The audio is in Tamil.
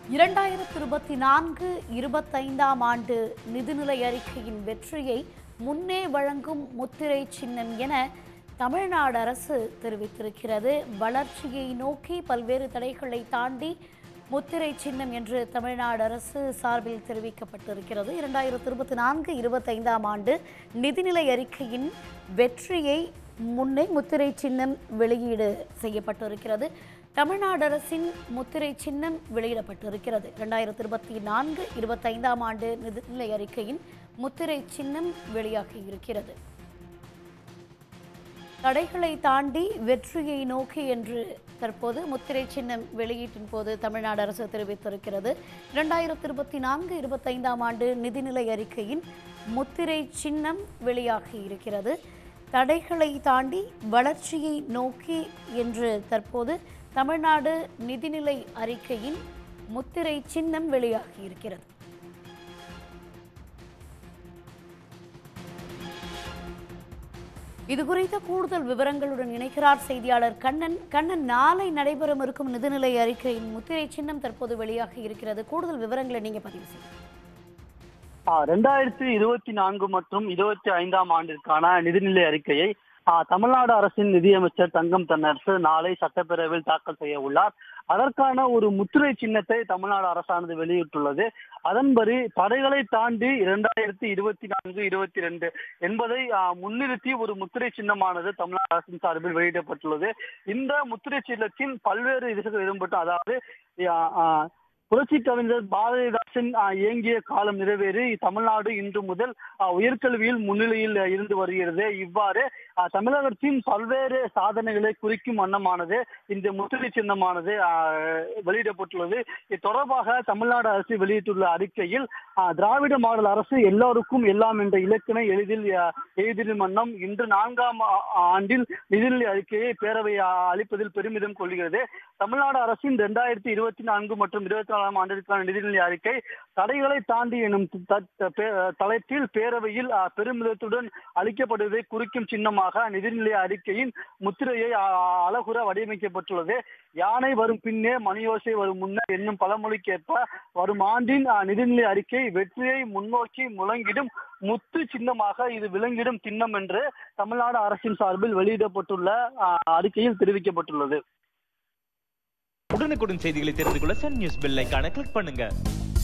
இரண்டாயிரத்தி இருபத்தி நான்கு இருபத்தைந்தாம் ஆண்டு நிதிநிலை அறிக்கையின் வெற்றியை முன்னே வழங்கும் முத்திரை சின்னம் என தமிழ்நாடு அரசு தெரிவித்திருக்கிறது வளர்ச்சியை நோக்கி பல்வேறு தடைகளை தாண்டி முத்திரை சின்னம் என்று தமிழ்நாடு அரசு சார்பில் தெரிவிக்கப்பட்டிருக்கிறது இரண்டாயிரத்தி இருபத்தி நான்கு இருபத்தைந்தாம் ஆண்டு நிதிநிலை அறிக்கையின் வெற்றியை முன்னே முத்திரை சின்னம் வெளியீடு செய்யப்பட்டிருக்கிறது தமிழ்நாடு அரசின் முத்திரை சின்னம் வெளியிடப்பட்டிருக்கிறது இரண்டாயிரத்தி இருபத்தி நான்கு இருபத்தைந்தாம் ஆண்டு நிதிநிலை அறிக்கையின் முத்திரை சின்னம் வெளியாகி இருக்கிறது தடைகளை தாண்டி வெற்றியை நோக்கி என்று தற்போது முத்திரை சின்னம் வெளியீட்டின் போது தமிழ்நாடு அரசு தெரிவித்திருக்கிறது இரண்டாயிரத்தி இருபத்தி நான்கு இருபத்தைந்தாம் ஆண்டு நிதிநிலை அறிக்கையின் முத்திரை சின்னம் வெளியாகி இருக்கிறது தடைகளை தாண்டி வளர்ச்சியை நோக்கி என்று தற்போது தமிழ்நாடு நிதிநிலை அறிக்கையின் முத்திரை சின்னம் வெளியாகி இருக்கிறது இது குறித்த கூடுதல் விவரங்களுடன் இணைக்கிறார் செய்தியாளர் கண்ணன் கண்ணன் நாளை நடைபெறும் இருக்கும் நிதிநிலை அறிக்கையின் முத்திரை சின்னம் தற்போது வெளியாகி இருக்கிறது கூடுதல் விவரங்களை நீங்க பதிவு செய்யுங்க ரெண்டாயிரத்தி இருபத்தி நான்கு மற்றும் இருபத்தி ஐந்தாம் ஆண்டிற்கான நிதிநிலை அறிக்கையை ஆ, தமிழ்நாடு அரசின் நிதியமைச்சர் தங்கம் தென்னரசு நாளை சட்டப்பேரவையில் தாக்கல் செய்ய உள்ளார் அதற்கான ஒரு முத்திரை சின்னத்தை தமிழ்நாடு அரசானது வெளியிட்டுள்ளது அதன்படி தடைகளை தாண்டி இரண்டாயிரத்தி இருபத்தி நான்கு இருபத்தி ரெண்டு என்பதை ஆ, முன்னிறுத்தி ஒரு முத்திரை சின்னமானது தமிழ்நாடு அரசின் சார்பில் வெளியிடப்பட்டுள்ளது இந்த முத்திரை சின்னத்தின் பல்வேறு இதுகள் இடம்பெற்று அதாவது ஆ, ஆ, புரட்சி கவிஞர் பாரதிதாசன் ஆ, இயங்கிய காலம் நிறைவேறி தமிழ்நாடு இன்று முதல் ஆ, உயர்கல்வியில் முன்னிலையில் இருந்து வருகிறது இவ்வாறு ஆ, தமிழகத்தின் பல்வேறு சாதனைகளை குறிக்கும் வண்ணமானது இந்த முத்திரை சின்னமானது ஆ, வெளியிடப்பட்டுள்ளது இது தொடர்பாக தமிழ்நாடு அரசு வெளியிட்டுள்ள அறிக்கையில் ஆ, திராவிட மாடல் அரசு எல்லோருக்கும் எல்லாம் என்ற இலக்கினை எளிதில் ஆ, எழுதிடும் வண்ணம் இன்று நான்காம் ஆ- ஆண்டில் நிதிநிலை அறிக்கையை பேரவை ஆ, அளிப்பதில் பெருமிதம் கொள்கிறது தமிழ்நாடு அரசின் இரண்டாயிரத்தி இருபத்தி நான்கு மற்றும் இருபத்தி நாலாம் ஆண்டிற்கான நிதிநிலை அறிக்கை தடைகளை தாண்டி எனும் த- த- பே- தலைப்பில் பேரவையில் ஆ, பெருமிதத்துடன் அளிக்கப்படுவதை குறிக்கும் சின்னமாக நிதிநிலை அறிக்கையின் முத்திரையை ஆ, அழகுற வடிவமைக்கப்பட்டுள்ளது யானை வரும் பின்னே மணியோசை வரும் முன்னர் என்னும் பழமொழிக்கேற்ப வரும் ஆண்டின் ஆ, நிதிநிலை அறிக்கை வெற்றியை முன்னோக்கி முழங்கிடும் முத்து சின்னமாக இது விளங்கிடும் சின்னம் என்று தமிழ்நாடு அரசின் சார்பில் வெளியிடப்பட்டுள்ள ஆ, அறிக்கையில் தெரிவிக்கப்பட்டுள்ளது உடனுக்குடன் செய்திகளை தெரிந்து கொள்ள சன் நியூஸ் பெல் ஐகானை கிளிக் பண்ணுங்க